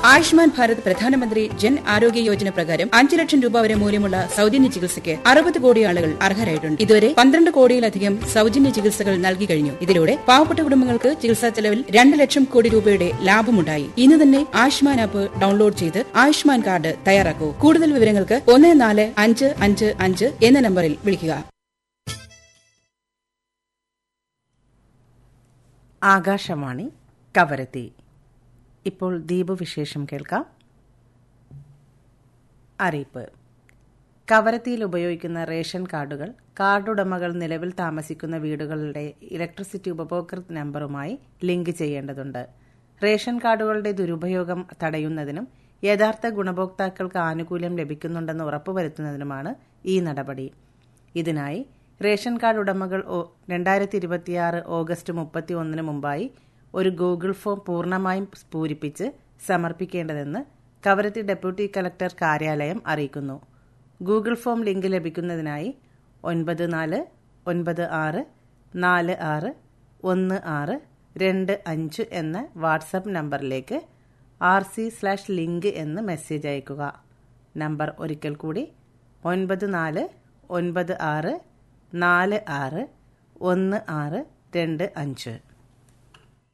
ആയുഷ്മാൻ ഭാരത് പ്രധാനമന്ത്രി ജൻ ആരോഗ്യ യോജന പ്രകാരം അഞ്ച് ലക്ഷം രൂപ വരെ മൂല്യമുള്ള സൗജന്യ ചികിത്സയ്ക്ക് അറുപത് കോടി ആളുകൾ അർഹരായിട്ടുണ്ട് ഇതുവരെ പന്ത്രണ്ട് കോടിയിലധികം സൗജന്യ ചികിത്സകൾ നൽകി കഴിഞ്ഞു ഇതിലൂടെ പാവപ്പെട്ട കുടുംബങ്ങൾക്ക് ചികിത്സാ ചെലവിൽ രണ്ട് ലക്ഷം കോടി രൂപയുടെ ലാഭമുണ്ടായി ഇന്ന് തന്നെ ആയുഷ്മാൻ ആപ്പ് ഡൗൺലോഡ് ചെയ്ത് ആയുഷ്മാൻ കാർഡ് തയ്യാറാക്കൂ കൂടുതൽ വിവരങ്ങൾക്ക് ഒന്ന് നാല് അഞ്ച് അഞ്ച് അഞ്ച് എന്ന നമ്പറിൽ വിളിക്കുക ആകാശവാണി കവരത്തി ഇപ്പോൾ ദ്വീപ് വിശേഷം കേൾക്കാം അറിയിപ്പ് കവരത്തിയിൽ ഉപയോഗിക്കുന്ന റേഷൻ കാർഡുകൾ കാർഡുടമകൾ നിലവിൽ താമസിക്കുന്ന വീടുകളുടെ ഇലക്ട്രിസിറ്റി ഉപഭോക്തൃ നമ്പറുമായി ലിങ്ക് ചെയ്യേണ്ടതുണ്ട് റേഷൻ കാർഡുകളുടെ ദുരുപയോഗം തടയുന്നതിനും യഥാർത്ഥ ഗുണഭോക്താക്കൾക്ക് ആനുകൂല്യം ലഭിക്കുന്നുണ്ടെന്ന് ഉറപ്പുവരുത്തുന്നതിനുമാണ് ഈ നടപടി ഇതിനായി റേഷൻ കാർഡ് ഉടമകൾ രണ്ടായിരത്തി ഇരുപത്തിയാറ് ഓഗസ്റ്റ് മുപ്പത്തി ഒന്നിന് മുമ്പായി ഒരു ഗൂഗിൾ ഫോം പൂർണ്ണമായും പൂരിപ്പിച്ച് സമർപ്പിക്കേണ്ടതെന്ന് കവരത്തി ഡെപ്യൂട്ടി കലക്ടർ കാര്യാലയം അറിയിക്കുന്നു ഗൂഗിൾ ഫോം ലിങ്ക് ലഭിക്കുന്നതിനായി ഒൻപത് നാല് ഒൻപത് ആറ് നാല് ആറ് ഒന്ന് ആറ് രണ്ട് അഞ്ച് എന്ന വാട്സപ്പ് നമ്പറിലേക്ക് ആർ സി സ്ലാഷ് ലിങ്ക് എന്ന് മെസ്സേജ് അയക്കുക നമ്പർ ഒരിക്കൽ കൂടി ഒൻപത് നാല് ഒൻപത് ആറ് നാല് ആറ് ഒന്ന് ആറ് രണ്ട് അഞ്ച്